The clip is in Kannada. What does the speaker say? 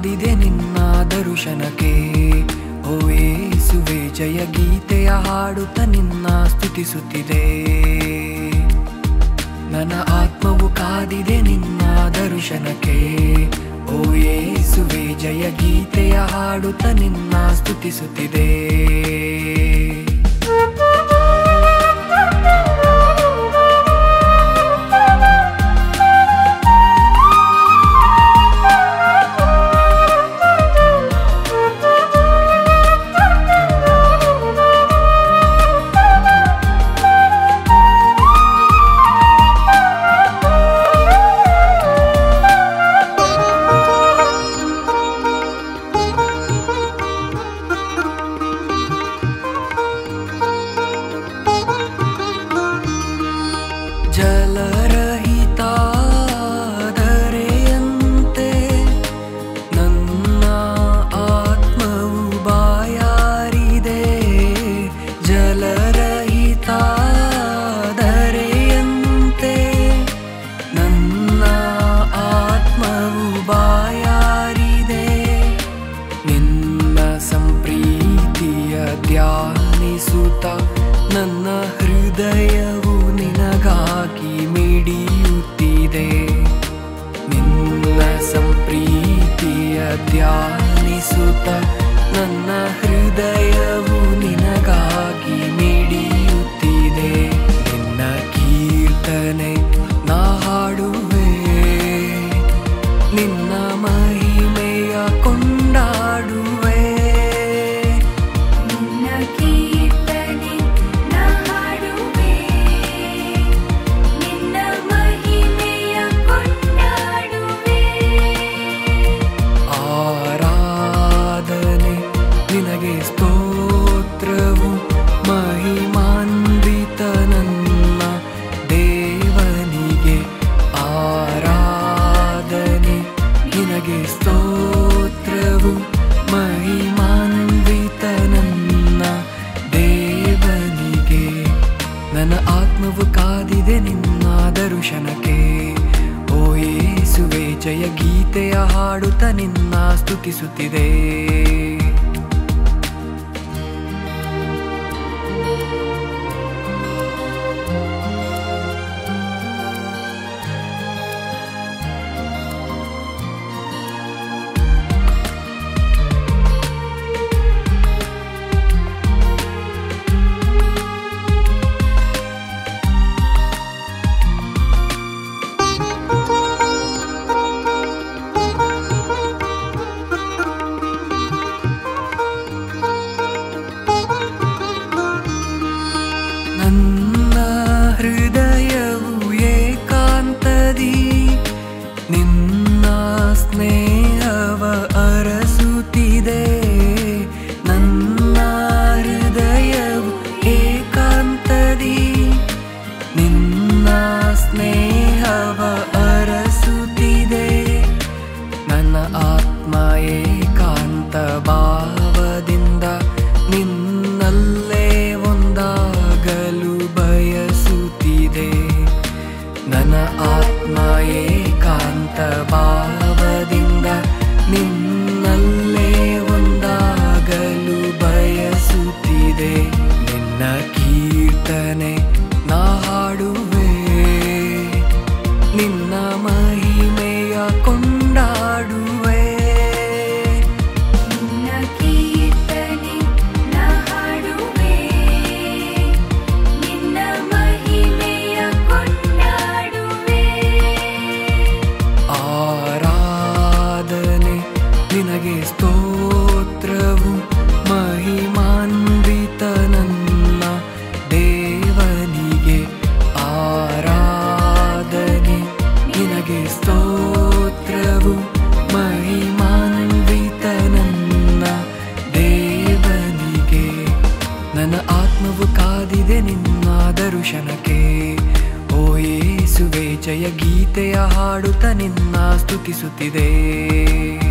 ಕಾದಿದೆ ನಿನ್ನ ದರ್ಶನಕ್ಕೆ ಓ ಯೇಸುವೆ ಜಯ ಗೀತೆಯ ಹಾಡುತ್ತ ನಿನ್ನ ಸ್ತುತಿಸುತ್ತಿದೆ ನನ್ನ ಆತ್ಮವು ಕಾದಿದೆ ನಿನ್ನ ದರ್ಶನಕ್ಕೆ ಓ ಯೇಸುವೆ ಜಯ ಗೀತೆಯ ಹಾಡುತ್ತ ನಿನ್ನ ಸ್ತುತಿಸುತ್ತಿದೆ ಜಲರಹಿತ ಧರೆಯಂತೆ ನನ್ನ ಆತ್ಮವು ಬಾಯಾರಿದೆ ಜಲರಹಿತ ಧರೆಯಂತೆ ನನ್ನ ಆತ್ಮವು ಬಾಯಾರಿದೆ ನಿನ್ನ ಸಂಪ್ರೀತಿಯ ಧ್ಯಾನಿಸುತ್ತ ನನ್ನ ಹೃದಯವು ನಿನಗಾಗಿ ಮಿಡಿಯುತ್ತಿದೆ ನಿನ್ನ ಸಂಪ್ರೀತಿಯ ಧ್ಯಾನಿಸುತ್ತ ನನ್ನ ಹೃದಯವು ನಿನಗಾಗಿ ಮಿಡಿಯುತ್ತಿದೆ ನಿನ್ನ ಕೀರ್ತನೆ ನಾ ಹಾಡುವೆ ನಿನ್ನ ಮಹಿಮೆಯ ಕೊಂಡಾಡುವೆ ನಿನ್ನ ಕೀರ್ತನೆ ನಾ ಹಾಡುವೆ ನಿನ್ನ ಮಹಿಮೆಯ ಕೊಂಡಾಡುವೆ ಆರಾಧನೆ ನಿನಗೆ ಸ್ತೋತ್ರವು ಮಹಿಮಾನ್ವಿತ ನನ್ನ ದೇವನಿಗೆ ಆರಾಧನೆ ನಿನಗೆ ಸ್ತೋತ್ರವು ಮಹಿಮಾನ್ವಿತ ನನ್ನ ದೇವನಿಗೆ ನನ್ನ ಆತ್ಮವು ಕಾದಿದೆ ನಿನ್ನ ದರ್ಶನಕ್ಕೆ ಓ ಯೇಸುವೆ ಜಯ ಗೀತೆಯ ಹಾಡುತ್ತ ನಿನ್ನ ಸ್ತುತಿಸುತ್ತಿದೆ ನನ್ನ ಹೃದಯವು ಏಕಾಂತದಿ ನಿನ್ನ ಸ್ನೇಹವ ಅರಸುತ್ತಿದೆ ನನ್ನ ಹೃದಯವು ಏಕಾಂತದಿ ನಿನ್ನ ಸ್ನೇಹವ ಅರಸುತ್ತಿದೆ ನನ್ನ ಆತ್ಮ ಏಕಾಂತ ಭಾವದಿಂದ ನಿನ್ನಲ್ಲೇ ಒಂದಾಗಲು ಬಯಸುತ್ತಿದೆ ನನ್ನ ಆತ್ಮ ಏಕಾಂತ ಭಾವದಿಂದ ನಿನ್ನಲ್ಲೇ ಒಂದಾಗಲು ಬಯಸುತ್ತಿದೆ ನಿನ್ನ ಕೀರ್ತನೆ ನಾ ಹಾಡುವೆ ನಿನ್ನ ಮಹಿಮೆಯ ಕೊಂಡಾಡುವೆ ನಿನ್ನ ಕೀರ್ತನೆ ನಾ ಹಾಡುವೆ ನಿನ್ನ ಮಹಿಮೆಯ ಕೊಂಡಾಡುವೆ ಆರಾಧನೆ ನಿನಗೆ ಸ್ತೋತ್ರವು ಮಹಿಮಾನ್ವಿತ ನನ್ನ ದೇವನಿಗೆ ಆರಾಧನೆ ನಿನಗೆ ಸ್ತೋತ್ರವು ಮಹಿಮಾನ್ವಿತ ನನ್ನ ದೇವನಿಗೆ ನನ್ನ ಆತ್ಮವು ಕಾದಿದೆ ನಿನ್ನ ದರ್ಶನಕ್ಕೆ ಓ ಯೇಸುವೆ ಜಯ ಗೀತೆಯ ಹಾಡುತ್ತ ನಿನ್ನ ಸ್ತುತಿಸುತ್ತಿದೆ